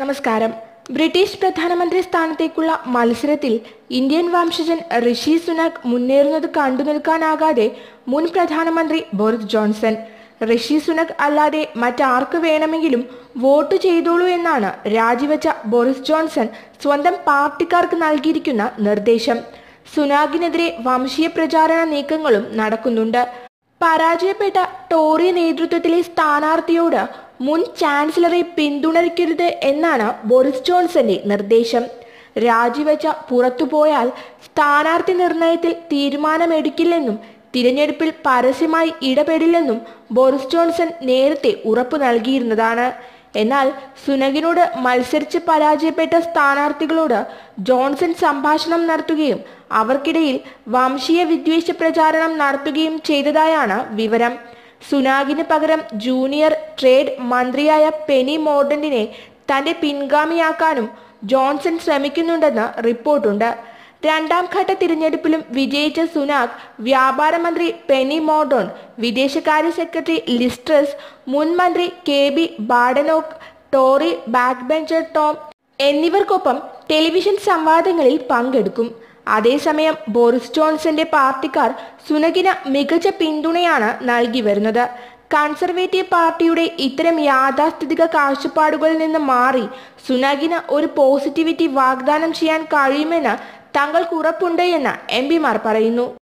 നമസ്കാരം ബ്രിട്ടീഷ് പ്രധാനമന്ത്രി സ്ഥാനത്തേക്കുള്ള മത്സരത്തിൽ ഇന്ത്യൻ വംശജൻ ഋഷി സുനാക് മുന്നേറുന്നത് കണ്ടു നിൽക്കാനാകാതെ മുൻ പ്രധാനമന്ത്രി ബോറിസ് ജോൺസൺ ഋഷി സുനക് അല്ലാതെ മറ്റാർക്ക് വേണമെങ്കിലും വോട്ട് ചെയ്തോളൂ എന്നാണ് രാജിവെച്ച ബോറിസ് ജോൺസൺ സ്വന്തം പാർട്ടിക്കാർക്ക് നൽകിയിരിക്കുന്ന നിർദ്ദേശം സുനാഗിനെതിരെ വംശീയ പ്രചാരണ നീക്കങ്ങളും നടക്കുന്നുണ്ട് പരാജയപ്പെട്ട ടോറി നേതൃത്വത്തിലെ സ്ഥാനാർത്ഥിയോട് മുൻ ചാൻസലറെ പിന്തുണയ്ക്കരുത് എന്നാണ് ബോറിസ് ജോൺസന്റെ നിർദ്ദേശം രാജിവെച്ച പുറത്തുപോയാൽ സ്ഥാനാർത്ഥി നിർണയത്തിൽ തീരുമാനമെടുക്കില്ലെന്നും തിരഞ്ഞെടുപ്പിൽ പരസ്യമായി ഇടപെടില്ലെന്നും ബോറിസ് ജോൺസൺ നേരത്തെ ഉറപ്പു നൽകിയിരുന്നതാണ് എന്നാൽ സുനകിനോട് മത്സരിച്ച് പരാജയപ്പെട്ട സ്ഥാനാർത്ഥികളോട് ജോൺസൺ സംഭാഷണം നടത്തുകയും അവർക്കിടയിൽ വംശീയ വിദ്വേഷ പ്രചാരണം നടത്തുകയും ചെയ്തതായാണ് വിവരം സുനാഗിന് പകരം ജൂനിയർ ട്രേഡ് മന്ത്രിയായ പെനി മോർഡന്റിനെ തന്റെ പിൻഗാമിയാക്കാനും ജോൺസൺ ശ്രമിക്കുന്നുണ്ടെന്ന് റിപ്പോർട്ടുണ്ട് രണ്ടാം ഘട്ട തിരഞ്ഞെടുപ്പിലും വിജയിച്ച സുനാക് വ്യാപാര മന്ത്രി പെനി മോർഡോൺ വിദേശകാര്യ സെക്രട്ടറി ലിസ്ട്രസ് മുൻ മന്ത്രി K B Badenoch Tory backbencher Tom എന്നിവർക്കൊപ്പം ടെലിവിഷൻ സംവാദങ്ങളിൽ പങ്കെടുക്കും അതേസമയം ബോറിസ് ജോൺസന്റെ പാർട്ടിക്കാർ സുനകിന് മികച്ച പിന്തുണയാണ് നൽകി വരുന്നത് കൺസർവേറ്റീവ് പാർട്ടിയുടെ ഇത്തരം യാഥാസ്ഥിതിക കാഴ്ചപ്പാടുകളിൽ നിന്ന് മാറി സുനകിന് ഒരു പോസിറ്റിവിറ്റി വാഗ്ദാനം ചെയ്യാൻ കഴിയുമെന്ന് തങ്ങൾക്ക് ഉറപ്പുണ്ട് എന്ന് എം പിമാർ പറയുന്നു